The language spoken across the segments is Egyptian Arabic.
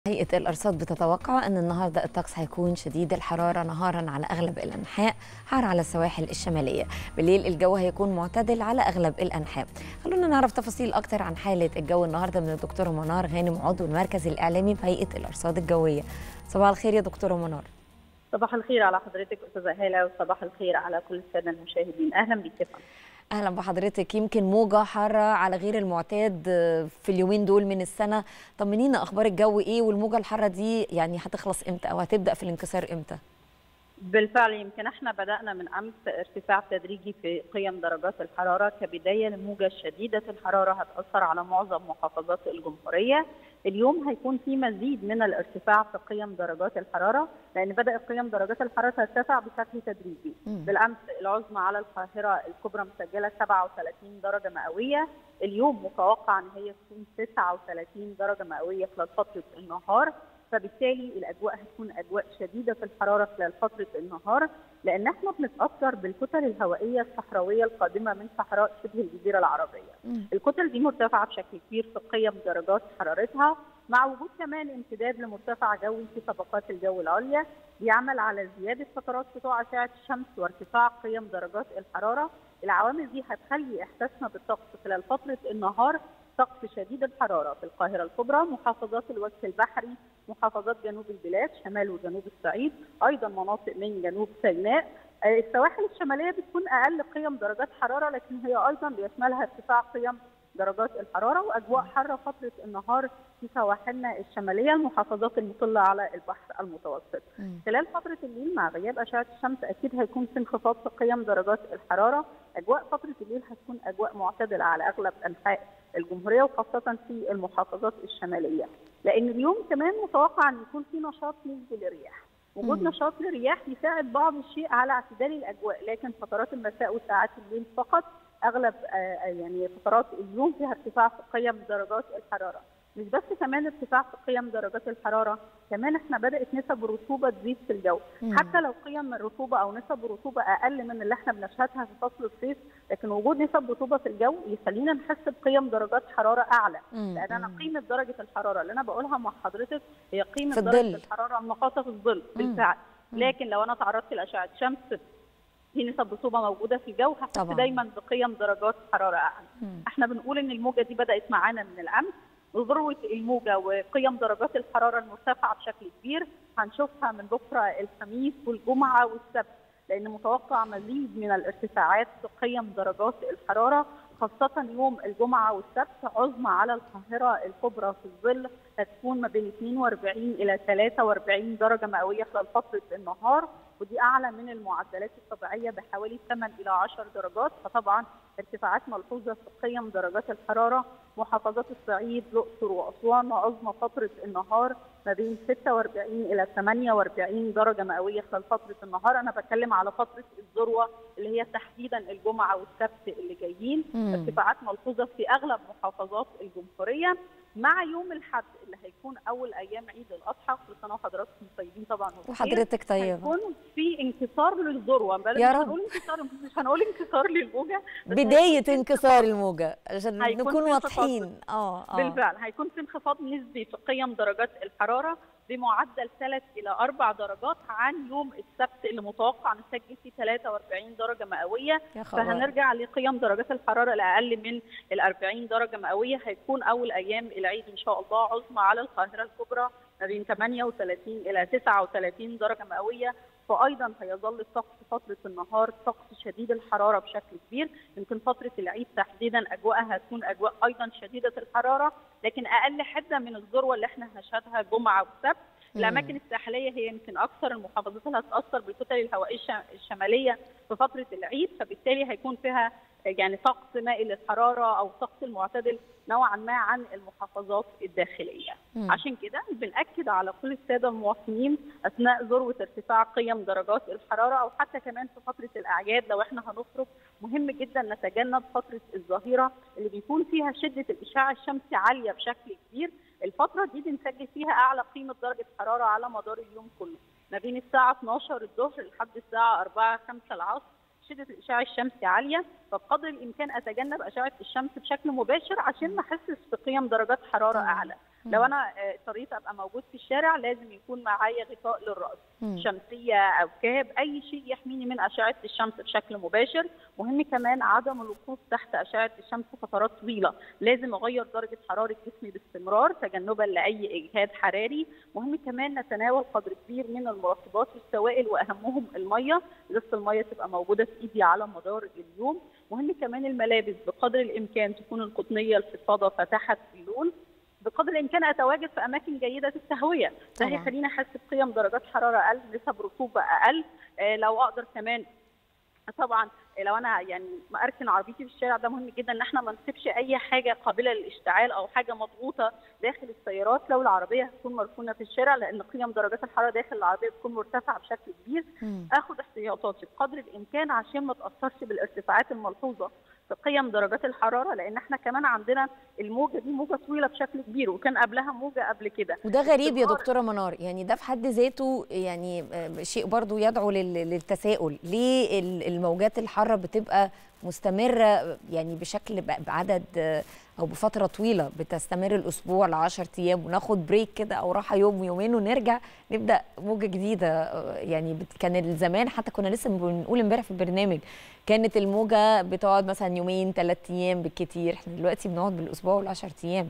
هيئة الأرصاد بتتوقع أن النهاردة الطقس هيكون شديد الحرارة نهارا على أغلب الأنحاء حار على السواحل الشمالية بالليل الجو هيكون معتدل على أغلب الأنحاء خلونا نعرف تفاصيل أكتر عن حالة الجو النهاردة من الدكتورة منار غانم عضو المركز الإعلامي بهيئة الأرصاد الجوية صباح الخير يا دكتورة منار صباح الخير على حضرتك أستاذة هالة وصباح الخير على كل السادة المشاهدين أهلا بك يا فندم. اهلا بحضرتك يمكن موجه حاره على غير المعتاد في اليومين دول من السنه طمنينا اخبار الجو ايه والموجه الحاره دي يعني هتخلص امتى او هتبدا في الانكسار امتى بالفعل يمكن احنا بدانا من امس ارتفاع تدريجي في قيم درجات الحراره كبدايه لموجه شديده الحراره هتاثر على معظم محافظات الجمهوريه اليوم هيكون في مزيد من الارتفاع في قيم درجات الحراره لان بدات قيم درجات الحراره ترتفع بشكل تدريجي بالامس العظمى على القاهره الكبرى مسجله 37 درجه مئويه اليوم متوقع ان هي تكون 39 درجه مئويه خلال فتره النهار فبالتالي الاجواء هتكون اجواء شديده في الحراره خلال فتره النهار لان احنا بنتاثر بالكتل الهوائيه الصحراويه القادمه من صحراء شبه الجزيره العربيه. م. الكتل دي مرتفعه بشكل كبير في قيم درجات حرارتها مع وجود كمان امتداد لمرتفع جوي في طبقات الجو العليا بيعمل على زياده فترات سطوع اشعه الشمس وارتفاع قيم درجات الحراره. العوامل دي هتخلي احساسنا بالطقس خلال فتره النهار طقس شديد الحراره في القاهره الكبرى، محافظات الوجه البحري، محافظات جنوب البلاد شمال وجنوب الصعيد ايضا مناطق من جنوب سيناء السواحل الشماليه بتكون اقل قيم درجات حراره لكن هي ايضا بيشملها ارتفاع قيم درجات الحراره واجواء حاره فتره النهار في سواحلنا الشماليه المحافظات المطله على البحر المتوسط. م. خلال فتره الليل مع غياب اشعه الشمس اكيد هيكون في انخفاض في قيم درجات الحراره، اجواء فتره الليل هتكون اجواء معتدله على اغلب انحاء الجمهوريه وخاصه في المحافظات الشماليه. لان اليوم كمان متوقع ان يكون في نشاط نسبي للرياح. وجود نشاط للرياح يساعد بعض الشيء على اعتدال الاجواء لكن فترات المساء وساعات الليل فقط اغلب يعني فترات اليوم فيها ارتفاع في قيم درجات الحراره مش بس كمان ارتفاع في قيم درجات الحراره كمان احنا بدات نسب الرطوبه تزيد في الجو مم. حتى لو قيم الرطوبه او نسب الرطوبه اقل من اللي احنا بنشهدها في فصل الصيف لكن وجود نسب رطوبه في الجو يخلينا نحس بقيم درجات حراره اعلى مم. لان انا قيمه درجه الحراره اللي انا بقولها مع حضرتك هي قيمه درجه الحراره المقاطه في الظل بالفعل لكن لو انا تعرضت لاشعه شمس في نسب رطوبه موجوده في الجو هحس دايما بقيم درجات حراره اعلى. مم. احنا بنقول ان الموجه دي بدات معانا من الامس وذروه الموجه وقيم درجات الحراره المرتفعه بشكل كبير هنشوفها من بكره الخميس والجمعه والسبت لان متوقع مزيد من الارتفاعات في قيم درجات الحراره خاصة يوم الجمعة والسبت عظمى على القاهرة الكبرى في الظل هتكون ما بين 42 إلى 43 درجة مئوية خلال فترة النهار ودي أعلى من المعدلات الطبيعية بحوالي 8 إلى 10 درجات فطبعا ارتفاعات ملحوظة في قيم درجات الحرارة محافظات الصعيد الأقصر وأسوان عظمى فترة النهار ما بين 46 إلى 48 درجة مئوية خلال فترة النهار أنا بتكلم على فترة الذروة اللي هي تحديدا الجمعة والسبت اللي جايين ارتفاعات ملحوظة في أغلب محافظات الجمهورية مع يوم الحد اللي هيكون اول ايام عيد الاضحى كل سنه وحضراتكم طيبين طبعا وحضرتك طيبه هيكون في انكسار للذروه يا رب هنقول انكسار مش هنقول انكسار للموجه بدايه انكسار الموجه عشان نكون واضحين اه اه بالفعل هيكون في انخفاض نسبي في قيم درجات الحراره بمعدل 3 الى 4 درجات عن يوم السبت اللي متوقع نسجل فيه 43 درجه مئويه فهنرجع لقيم درجات الحراره الاقل من ال 40 درجه مئويه هيكون اول ايام العيد ان شاء الله عظمى على القاهره الكبرى ما بين 38 الى 39 درجه مئويه وايضا هيظل الطقس فتره النهار طقس شديد الحراره بشكل كبير يمكن فتره العيد تحديدا اجواءها هتكون اجواء ايضا شديده الحراره لكن اقل حده من الذروه اللي احنا هنشهدها جمعه وسبت الاماكن الساحليه هي يمكن اكثر المحافظات اللي هتاثر بالكتل الهوائيه الشماليه في فتره العيد فبالتالي هيكون فيها يعني طقس مائل للحراره او الطقس المعتدل نوعا ما عن المحافظات الداخليه. مم. عشان كده بناكد على كل الساده المواطنين اثناء ذروه ارتفاع قيم درجات الحراره او حتى كمان في فتره الاعياد لو احنا هنخرج مهم جدا نتجنب فتره الظهيره اللي بيكون فيها شده الاشعاع الشمسي عاليه بشكل كبير. الفتره دي بنسجل فيها اعلى قيمه درجه حراره على مدار اليوم كله ما بين الساعه 12 الظهر لحد الساعه 4 5 العصر شده الاشعاع الشمسي عاليه فبقدر الامكان اتجنب اشعه الشمس بشكل مباشر عشان ما احسش بقيم درجات حراره اعلى لو انا آه، اضطريت ابقى موجود في الشارع لازم يكون معايا غطاء للراس مم. شمسيه او كاب اي شيء يحميني من اشعه الشمس بشكل مباشر مهم كمان عدم الوقوف تحت اشعه الشمس فترات طويله لازم اغير درجه حراره جسمي باستمرار تجنبا لاي اجهاد حراري مهم كمان نتناول قدر كبير من المرطبات والسوائل واهمهم الميه ازازه الميه تبقى موجوده في ايدي على مدار اليوم مهم كمان الملابس بقدر الامكان تكون القطنيه الفضفاضه فاتحه اللون بقدر الامكان اتواجد في اماكن جيده التهويه ده طبعاً. هيخليني احس بقيم درجات حراره اقل نسب رطوبه اقل آه، لو اقدر كمان طبعا لو انا يعني اركن عربيتي في الشارع ده مهم جدا ان احنا ما نسيبش اي حاجه قابله للاشتعال او حاجه مضغوطه داخل السيارات لو العربيه هتكون مركونه في الشارع لان قيم درجات الحراره داخل العربيه بتكون مرتفعه بشكل كبير مم. اخد احتياطاتي بقدر الامكان عشان ما تاثرش بالارتفاعات الملحوظه في قيم درجات الحراره لان احنا كمان عندنا الموجه دي موجه طويله بشكل كبير وكان قبلها موجه قبل كده وده غريب يا استمرار. دكتوره منار يعني ده في حد ذاته يعني آه، شيء برضو يدعو لل- للتساؤل ليه ال- الموجات الحاره بتبقى مستمره يعني بشكل ب- بعدد آه، او بفتره طويله بتستمر الاسبوع ل 10 ايام وناخد بريك كده او راحه يوم يومين ونرجع نبدا موجه جديده آه، يعني بت- كان زمان حتى كنا لسه بنقول امبارح في البرنامج كانت الموجه بتقعد مثلا يومين ثلاث ايام بالكتير احنا دلوقتي بنقعد بالاسبوع وال10 ايام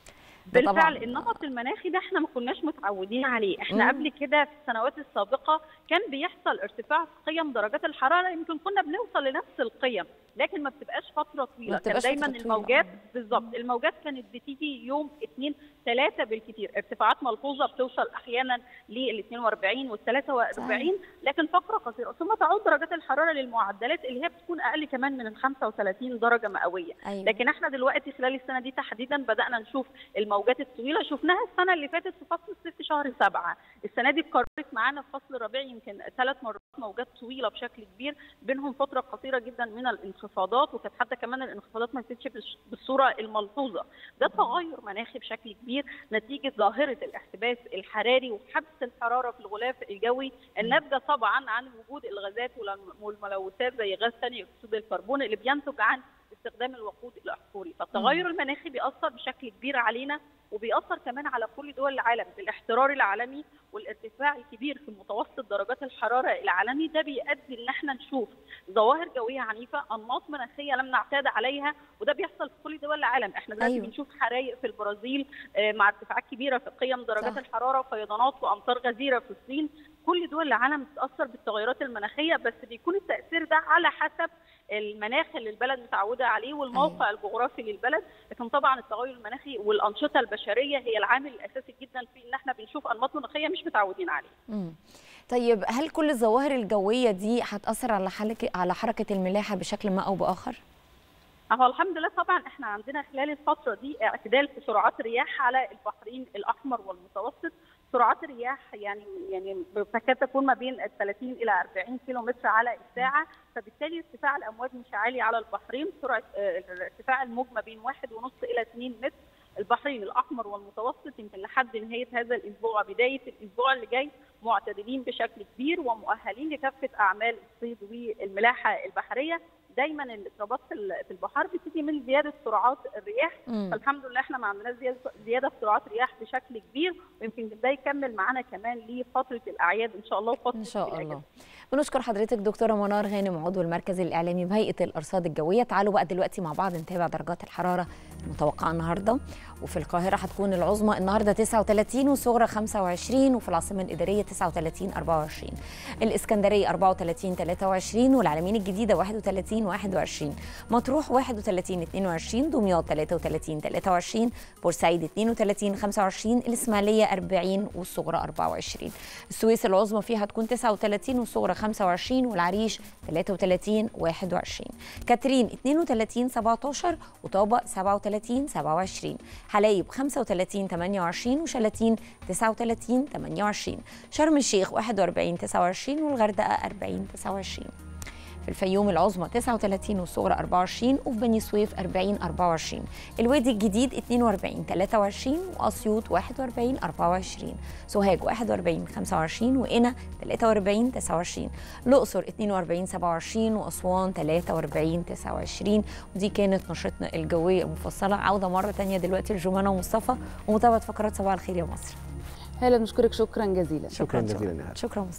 ده طبعاً- بالفعل النمط المناخي ده احنا ما كناش متعودين عليه احنا مم. قبل كده في السنوات السابقه كان بيحصل ارتفاع في قيم درجات الحراره يمكن كنا بنوصل لنفس القيم لكن ما بتبقاش فتره طويله ما كان بتبقاش دايما فترة طويلة. الموجات بالظبط الموجات كانت بتيجي يوم اثنين ثلاثه بالكثير ارتفاعات ملحوظه بتوصل احيانا لل 42 وال 43 لكن فتره قصيره ثم تعود درجات الحراره للمعدلات اللي هي بتكون اقل كمان من ال 35 درجه مئويه أيوة. لكن احنا دلوقتي خلال السنه دي تحديدا بدانا نشوف الموجات الطويله شفناها السنه اللي فاتت في فصل الصيف في شهر سبعه السنه دي اتكررت معانا في فصل الربيع يمكن ثلاث مرات موجات طويله بشكل كبير بينهم فتره قصيره جدا من الانخفاضات وكانت حتى كمان الانخفاضات ما كانتش بالش- بالصوره الملحوظه ده تغير مناخي بشكل كبير نتيجه ظاهره الاحتباس الحراري وحبس الحراره في الغلاف الجوي الناتجه طبعا عن وجود الغازات والم- والملوثات زي غاز ثاني اكسيد الكربون اللي بينتج عن استخدام الوقود الاحفوري فالتغير المناخي بيأثر بشكل كبير علينا وبيأثر كمان على كل دول العالم بالاحترار العالمي والارتفاع الكبير في متوسط درجات الحراره العالمي ده بيؤدي ان احنا نشوف ظواهر جويه عنيفه انماط مناخيه لم نعتاد عليها وده بيحصل في كل دول العالم احنا دلوقتي أيوة. أيوة. بنشوف حرائق في البرازيل آه، مع ارتفاعات كبيره في قيم درجات صح. صح. الحراره فيضانات وامطار غزيره في الصين كل دول العالم بتتاثر بالتغيرات المناخيه بس بيكون التاثير ده على حسب المناخ اللي البلد متعوده عليه والموقع أيوة. الجغرافي للبلد لكن طبعا التغير المناخي والانشطه البشريه هي العامل الاساسي جدا في ان احنا بنشوف انماط مناخيه مش متعودين عليها مم. طيب هل كل الظواهر الجويه دي هتاثر على حركه على حركه الملاحه بشكل ما او باخر؟ هو الحمد لله طبعا احنا عندنا خلال الفتره دي اعتدال في سرعات الرياح على البحرين الاحمر والمتوسط سرعات الرياح يعني يعني تكاد تكون ما بين ال 30 الى 40 كيلو متر على الساعه فبالتالي ارتفاع الامواج مش عالي على البحرين سرعه آه، ارتفاع الموج ما بين 1.5 الى 2 متر البحرين الاحمر والمتوسط يمكن لحد نهايه هذا الاسبوع بدايه الاسبوع اللي جاي معتدلين بشكل كبير ومؤهلين لكافه اعمال الصيد والملاحه البحريه دايما الاضطرابات في ال- في البحار بتيجي من زياده سرعات الرياح مم. فالحمد لله احنا ما عندناش زياده زياده في سرعات الرياح بشكل كبير ويمكن ده يكمل معانا كمان لفتره الاعياد ان شاء الله وفتره ان شاء الأجازة. الله بنشكر حضرتك دكتوره منار غانم عضو المركز الاعلامي بهيئه الارصاد الجويه تعالوا بقى دلوقتي مع بعض نتابع درجات الحراره المتوقعه النهارده وفي القاهره هتكون العظمى النهارده 39 والصغرى 25 وفي العاصمه الاداريه 39 24 الاسكندريه 34 23 والعلمين الجديده 31 21 مطروح 31 22 دمياط 33 23 بورسعيد 32 25 الاسماعيليه 40 والصغرى 24 السويس العظمى فيها هتكون 39 والصغرى 25 والعريش 33 21 كاترين 32 17 وطابة 37 27 حلايب 35 28 وشلاتين 39 28 شرم الشيخ 41 29 والغردقة 40 29 في الفيوم العظمى 39 والصغرى 24 وفي بني سويف 40 24 الوادي الجديد 42 23 واسيوط 41 24 سوهاج 41 25 وقنا 43 29 الاقصر 42 27 واسوان 43 29 ودي كانت نشرتنا الجويه المفصله عوده مره تانية دلوقتي لجمانه ومصطفى ومتابعه فقرات صباح الخير يا مصر هلا بنشكرك شكرا جزيلا شكرا جزيلا شكرا مصطفى